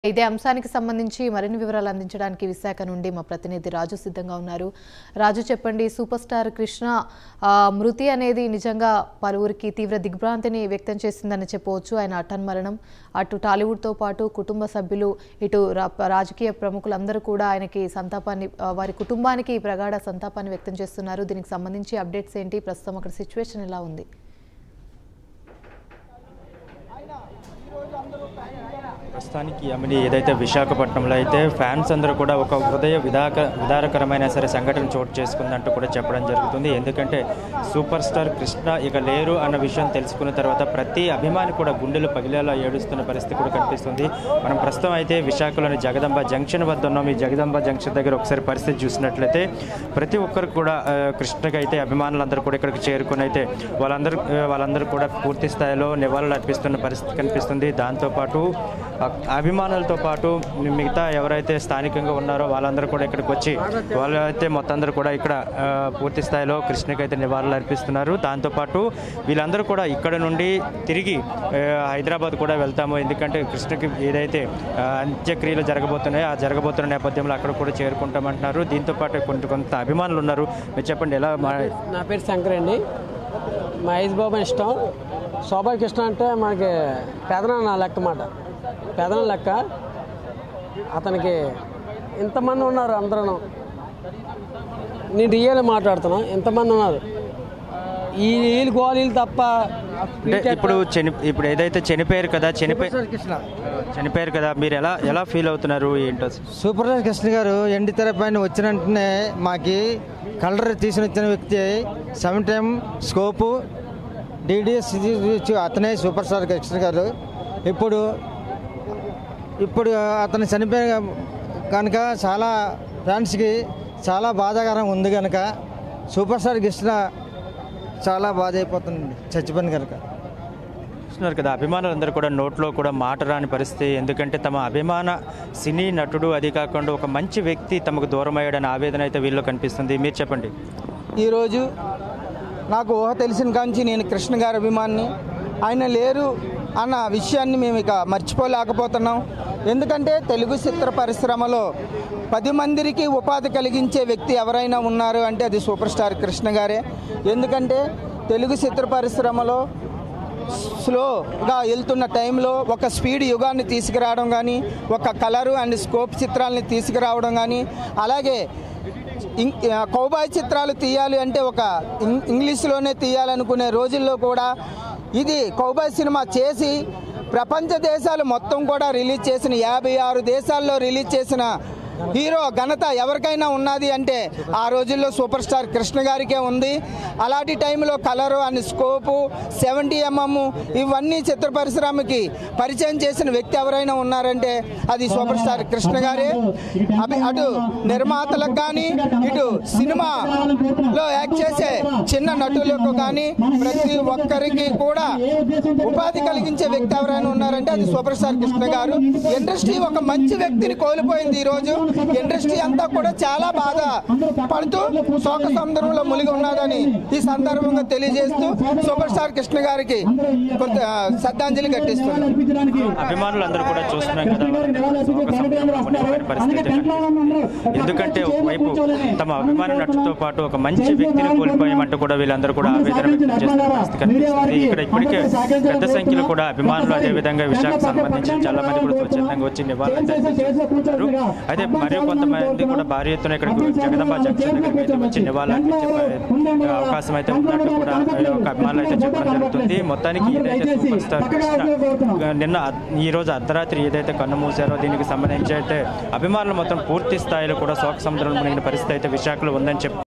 ఇదే అంశానికి సంబంధించి మరిన్ని వివరాలు అందించడానికి విశాఖ నుండి మా ప్రతినిధి రాజు సిద్ధంగా ఉన్నారు రాజు చెప్పండి సూపర్ స్టార్ కృష్ణ ఆ, మృతి అనేది నిజంగా పలువురికి తీవ్ర దిగ్భ్రాంతిని వ్యక్తం చేసిందని చెప్పవచ్చు ఆయన అటన్ మరణం అటు టాలీవుడ్తో పాటు కుటుంబ సభ్యులు ఇటు రా- రాజకీయ ప్రముఖులందరూ కూడా ఆయనకి సంతాపాన్ని ఆ, వారి కుటుంబానికి ప్రగాఢ సంతాపాన్ని వ్యక్తం చేస్తున్నారు దీనికి సంబంధించి అప్డేట్స్ ఏంటి ప్రస్తుతం అక్కడ సిచ్యువేషన్ ఎలా ఉంది ప్రస్తుతానికి అమిని ఏదైతే విశాఖపట్నంలో అయితే ఫ్యాన్స్ అందరూ కూడా ఒక హృదయ విధాక విధారకరమైన సరే సంఘటన చోటు చేసుకుందంటూ కూడా చెప్పడం జరుగుతుంది ఎందుకంటే సూపర్ స్టార్ కృష్ణ ఇక లేరు అన్న విషయం తెలుసుకున్న తర్వాత ప్రతి అభిమాని కూడా గుండెలు పగిలేలా ఏడుస్తున్న పరిస్థితి కూడా కనిపిస్తుంది మనం ప్రస్తుతం అయితే విశాఖలోని జగదంబ జంక్షన్ వద్ద ఉన్నాం ఈ జగదంబ జంక్షన్ దగ్గర ఒకసారి పరిస్థితి చూసినట్లయితే ప్రతి ఒక్కరు కూడా ఆ, కృష్ణకి అయితే అభిమానులందరూ కూడా ఇక్కడికి చేరుకుని అయితే వాళ్ళందరూ ఆ, వాళ్ళందరూ కూడా పూర్తి స్థాయిలో నివాళులు అర్పిస్తున్న పరిస్థితి కనిపిస్తుంది దాంతోపాటు ఆ, అభిమానులతో పాటు మిగతా ఎవరైతే స్థానికంగా ఉన్నారో వాళ్ళందరూ కూడా ఇక్కడికి వచ్చి వాళ్ళైతే మొత్తం అందరూ కూడా ఇక్కడ ఆ, పూర్తి స్థాయిలో కృష్ణకి అయితే నివాళులు అర్పిస్తున్నారు దాంతోపాటు వీళ్ళందరూ కూడా ఇక్కడ నుండి తిరిగి ఆ, హైదరాబాద్ కూడా వెళ్తాము ఎందుకంటే కృష్ణకి ఏదైతే ఆ, అంత్యక్రియలు జరగబోతున్నాయో ఆ జరగబోతున్న నేపథ్యంలో అక్కడ కూడా చేరుకుంటామంటున్నారు దీంతో పాటు కొంత కొంత అభిమానులు ఉన్నారు మీరు చెప్పండి ఎలా మా- నా పేరు శంకర్ అండి మహేష్ బాబు ఇష్టం శోభా కృష్ణ అంటే మనకి పెదన నా లెక్క మాట పెదన లెక్క అతనికి ఇంతమంది ఉన్నారు అందరూ నేను రియల్ మాట్లాడుతున్నా ఇంతమంది ఉన్నారు ఈ వీళ్ళు గోళీలు తప్ప అంటే ఇప్పుడు చని ఇప్పుడు ఏదైతే చనిపోయారు కదా చనిపోయి చనిపోయారు కదా మీరు ఎలా ఎలా ఫీల్ అవుతున్నారు ఏంటో సూపర్ స్టార్ కృష్ణ గారు ఎండి తెర పైన వచ్చిన వెంటనే మాకి కలర్ తీసుకుని వచ్చిన వ్యక్తి సెవెన్ టైమ్ స్కోపు డిడిఎస్ అతనే సూపర్ స్టార్ కృష్ణ గారు ఇప్పుడు ఇప్పుడు అతను చనిపోయిన కనుక చాలా ఫ్యాన్స్కి చాలా బాధాకరంగా ఉంది కనుక సూపర్ స్టార్ కృష్ణ చాలా బాధ అయిపోతుంది చచ్చిపోయిన కనుక చూస్తున్నారు కదా అభిమానులందరూ కూడా నోట్లో కూడా మాట రాని పరిస్థితి ఎందుకంటే తమ అభిమాన సినీ నటుడు అది కాకుండా ఒక మంచి వ్యక్తి తమకు దూరం అయ్యాడని ఆవేదన అయితే వీళ్ళు కనిపిస్తుంది మీరు చెప్పండి ఈరోజు నాకు ఊహ తెలిసిన కాంచి నేను కృష్ణ గారి అభిమాన్ని ఆయన లేరు అన్న విషయాన్ని మేము ఇక మర్చిపోలేకపోతున్నాం ఎందుకంటే తెలుగు చిత్ర పరిశ్రమలో పది మందికి ఉపాధి కలిగించే వ్యక్తి ఎవరైనా ఉన్నారు అంటే అది సూపర్ స్టార్ కృష్ణ గారే ఎందుకంటే తెలుగు చిత్ర పరిశ్రమలో స్లోగా వెళ్తున్న టైంలో ఒక స్పీడ్ యుగాన్ని తీసుకురావడం కానీ ఒక కలరు అండ్ స్కోప్ చిత్రాలని తీసుకురావడం కానీ అలాగే ఇం- ఆ, కౌబాయ్ చిత్రాలు తీయాలి అంటే ఒక ఇం- ఇంగ్లీష్లోనే తీయాలనుకునే రోజుల్లో కూడా ఇది కౌబాయ్ సినిమా చేసి ప్రపంచ దేశాలు మొత్తం కూడా రిలీజ్ చేసిన యాభై ఆరు దేశాల్లో రిలీజ్ చేసిన హీరో ఘనత ఎవరికైనా ఉన్నది అంటే ఆ రోజుల్లో సూపర్ స్టార్ కృష్ణ గారికే ఉంది అలాంటి టైంలో colour and scope seventy MM ఇవన్నీ చిత్ర పరిశ్రమకి పరిచయం చేసిన వ్యక్తి ఎవరైనా ఉన్నారంటే అది సూపర్ స్టార్ కృష్ణ గారే అవి అటు నిర్మాతలకు కానీ ఇటు సినిమాలో యాక్ట్ చేసే చిన్న నటులకు కానీ ప్రతి ఒక్కరికి కూడా ఉపాధి కలిగించే వ్యక్తి ఎవరైనా ఉన్నారంటే అది సూపర్ స్టార్ కృష్ణ గారు ఇండస్ట్రీ ఒక మంచి వ్యక్తిని కోల్పోయింది ఈ రోజు ఇండస్ట్రీ అంతా కూడా చాలా బాధ పడుతూ శోక సముద్రంలో మునిగి ఉన్నదని ఈ సందర్భంగా తెలియజేస్తూ సూపర్ స్టార్ కృష్ణ గారికి కొంత ఆ, శ్రద్ధాంజలి ఘటిస్తున్నాం అభిమానులందరూ కూడా చూస్తున్నాం కదా ఒక సందర్భంలో మునిగిపోయిన పరిస్థితి కనిపిస్తుంది. ఎందుకంటే ఒకవైపు తమ అభిమాన నటుతో పాటు ఒక మంచి వ్యక్తిని కోల్పోయామంటూ కూడా వీళ్ళందరూ కూడా ఆవేదన వ్యక్తం చేస్తున్న పరిస్థితి కనిపిస్తుంది ఇక్కడ ఇప్పటికే పెద్ద సంఖ్యలో కూడా అభిమానులు అదేవిధంగా విశాఖకు సంబంధించి చాలా మంది కూడా స్వచ్ఛందంగా వచ్చి నివాళులు అర్పించారు. అయితే మరియు కొంతమంది కూడా భారీ ఎత్తున ఇక్కడ జగదంబ జంక్షన్ దగ్గరికి అయితే వచ్చి నివాళులు అర్పించే ప- అవకాశం అయితే ఉన్నట్టు కూడా ఒక అభిమానులు అయితే చెప్పడం జరుగుతుంది మొత్తానికి ఏదైతే సూపర్ స్టార్ కృష్ణ నిన్న అద్- ఈ రోజు అర్ధరాత్రి ఏదైతే కన్ను మూసారో దీనికి సంబంధించి అయితే అభిమానులు మొత్తం పూర్తి స్థాయిలో కూడా శోక సముద్రంలో మునిగిన పరిస్థితి అయితే విశాఖలో ఉందని చెప్పి